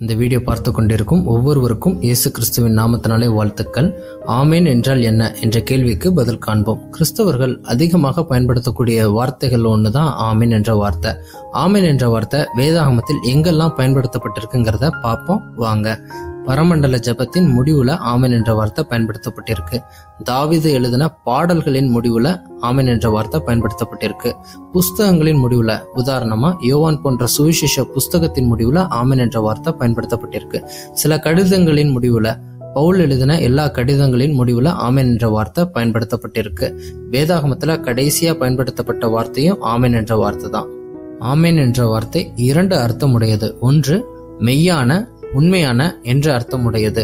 இந்த வீடியோ பார்த்து கொண்டிருக்கும் ஒவ்வொருவருக்கும் இயேசு கிறிஸ்துவின் நாமத்தினாலே வாழ்த்துக்கள் ஆமேன் என்றால் என்ன என்ற கேள்விக்கு பதில் காண்போம் கிறிஸ்தவர்கள் அதிகமாக பயன்படுத்தக்கூடிய வார்த்தைகள் ஒன்று தான் ஆமீன் என்ற வார்த்தை ஆமீன் என்ற வார்த்தை வேதாகமத்தில் எங்கெல்லாம் பயன்படுத்தப்பட்டிருக்குங்கிறத பார்ப்போம் வாங்க பரமண்டல ஜெபத்தின் முடிவுல ஆமன் என்ற வார்த்தை பயன்படுத்தப்பட்டிருக்கு தாவீது எழுதின பாடல்களின் முடிவுல ஆமன் என்ற வார்த்தை பயன்படுத்தப்பட்டிருக்கு புஸ்தகங்களின் முடிவுல உதாரணமா யோவான் போன்ற சுவிசேஷ புஸ்தகத்தின் முடிவுல ஆமன் என்ற வார்த்தை பயன்படுத்தப்பட்டிருக்கு சில கடிதங்களின் முடிவுல பவுல் எழுதின எல்லா கடிதங்களின் முடிவுல ஆமன் என்ற வார்த்தை பயன்படுத்தப்பட்டிருக்கு வேதாகமத்துல கடைசியா பயன்படுத்தப்பட்ட வார்த்தையும் ஆமன் என்ற வார்த்தை தான் ஆமேன் என்ற வார்த்தை இரண்டு அர்த்தமுடையது ஒன்று மெய்யான உண்மையான என்ற அர்த்தமுடையது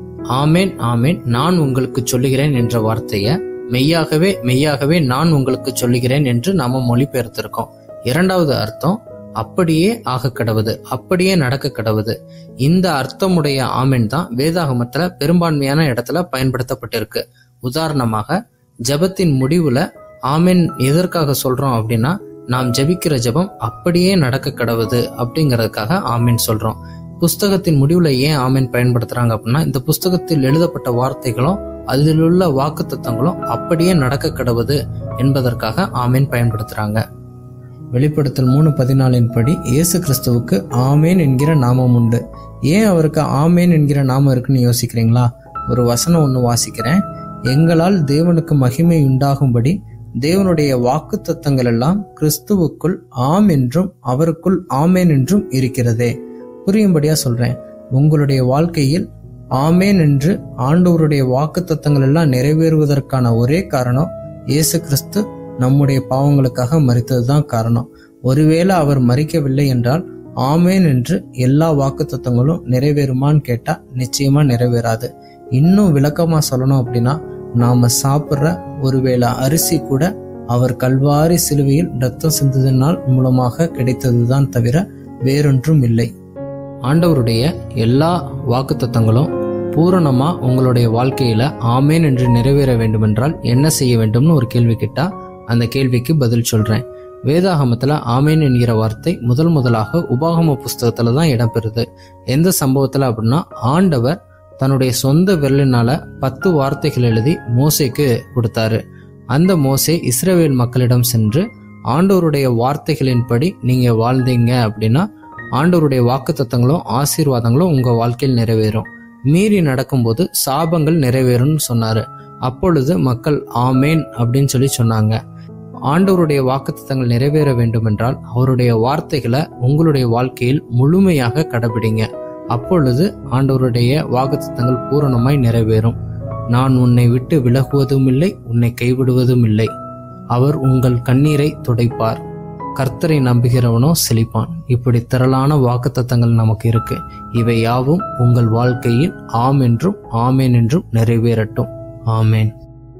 ஆமேன் ஆமேன் நான் உங்களுக்கு சொல்லுகிறேன் என்ற வார்த்தைய மெய்யாகவே மெய்யாகவே நான் உங்களுக்கு சொல்லுகிறேன் என்று நாம மொழிபெயர்த்திருக்கோம் இரண்டாவது அர்த்தம் அப்படியே ஆக கடவுது அப்படியே நடக்க கடவுது இந்த அர்த்தமுடைய ஆமேன் தான் வேதாகமத்துல பெரும்பான்மையான இடத்துல பயன்படுத்தப்பட்டிருக்கு உதாரணமாக ஜெபத்தின் முடிவுல ஆமேன் எதற்காக சொல்றோம் அப்படின்னா நாம் ஜெபிக்கிற ஜெபம் அப்படியே நடக்க கடவுது அப்படிங்கறதுக்காக ஆமீன் சொல்றோம் புஸ்தகத்தின் முடிவுல ஏன் ஆமீன் பயன்படுத்துறாங்க அப்படின்னா இந்த புஸ்தகத்தில் எழுதப்பட்ட வார்த்தைகளும் அதில் உள்ள வாக்கு தத்துவங்களும் அப்படியே நடக்க கடவுது என்பதற்காக ஆமீன் பயன்படுத்துறாங்க வெளிப்படுத்தல் மூணு பதினாலின் படி இயேசு கிறிஸ்துவுக்கு ஆமேன் என்கிற நாமம் உண்டு ஏன் அவருக்கு ஆமேன் என்கிற நாமம் இருக்குன்னு யோசிக்கிறீங்களா ஒரு வசனம் ஒன்று வாசிக்கிறேன் எங்களால் தேவனுக்கு மகிமை உண்டாகும்படி தேவனுடைய வாக்கு தத்தங்கள் எல்லாம் கிறிஸ்துவுக்குள் ஆம் என்றும் அவருக்குள் ஆமேன் என்றும் இருக்கிறதே புரியும்படியா சொல்றேன் உங்களுடைய வாழ்க்கையில் ஆமேன் என்று ஆண்டவருடைய வாக்கு தத்தங்கள் எல்லாம் நிறைவேறுவதற்கான ஒரே காரணம் இயேசு கிறிஸ்து நம்முடைய பாவங்களுக்காக மறித்ததுதான் காரணம் ஒருவேளை அவர் மறிக்கவில்லை என்றால் ஆமேன் என்று எல்லா வாக்கு தத்தங்களும் நிறைவேறுமான்னு கேட்டா நிச்சயமா நிறைவேறாது இன்னும் விளக்கமா சொல்லணும் அப்படின்னா நாம சாப்பிட்ற ஒருவேளை அரிசி கூட அவர் கல்வாரி சிலுவையில் ரத்தம் சிந்ததினால் மூலமாக கிடைத்ததுதான் தவிர வேறொன்றும் இல்லை ஆண்டவருடைய எல்லா வாக்குத்தத்தங்களும் பூரணமா உங்களுடைய வாழ்க்கையில ஆமேன் என்று நிறைவேற வேண்டுமென்றால் என்ன செய்ய வேண்டும்னு ஒரு கேள்வி கேட்டா அந்த கேள்விக்கு பதில் சொல்றேன் வேதாகமத்துல ஆமேன் என்கிற வார்த்தை முதல் முதலாக உபாகம புஸ்தகத்துல தான் இடம்பெறுது எந்த சம்பவத்துல அப்படின்னா ஆண்டவர் தன்னுடைய சொந்த விரலினால பத்து வார்த்தைகள் எழுதி மோசேக்கு கொடுத்தாரு அந்த மோசே இஸ்ரேவேல் மக்களிடம் சென்று ஆண்டவருடைய வார்த்தைகளின்படி நீங்க வாழ்ந்தீங்க அப்படின்னா ஆண்டவருடைய வாக்கு தத்தங்களும் ஆசீர்வாதங்களும் உங்க வாழ்க்கையில் நிறைவேறும் மீறி நடக்கும்போது சாபங்கள் நிறைவேறும்னு சொன்னாரு அப்பொழுது மக்கள் ஆமேன் அப்படின்னு சொல்லி சொன்னாங்க ஆண்டவருடைய வாக்குத்தத்தங்கள் நிறைவேற வேண்டும் என்றால் அவருடைய வார்த்தைகளை உங்களுடைய வாழ்க்கையில் முழுமையாக கடைபிடிங்க அப்பொழுது ஆண்டவருடைய வாக்குத்தத்தங்கள் பூரணமாய் நிறைவேறும் நான் உன்னை விட்டு விலகுவதும் இல்லை உன்னை கைவிடுவதும் இல்லை அவர் உங்கள் கண்ணீரை துடைப்பார் கர்த்தரை நம்புகிறவனோ செழிப்பான் இப்படி திரளான வாக்குத்தத்தங்கள் நமக்கு இருக்கு இவை யாவும் உங்கள் வாழ்க்கையில் ஆம் என்றும் ஆமேன் என்றும் நிறைவேறட்டும் ஆமேன்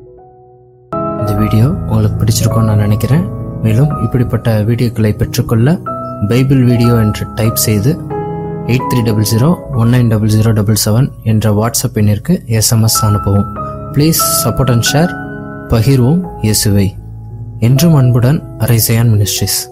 இந்த வீடியோ உங்களுக்கு பிடிச்சிருக்கும்னு நான் நினைக்கிறேன் மேலும் இப்படிப்பட்ட வீடியோக்களை பெற்றுக்கொள்ள பைபிள் வீடியோ என்று டைப் செய்து eight three double zero one nine double zero double seven என்ற வாட்ஸ்அப் எண்ணிற்கு எஸ்எம்எஸ் அனுப்பவும் ப்ளீஸ் சப்போர்ட் அண்ட் ஷேர் பகிர்வோம் இயேசுவை என்றும் அன்புடன் அரைசையான் மினிஸ்ட்ரிஸ்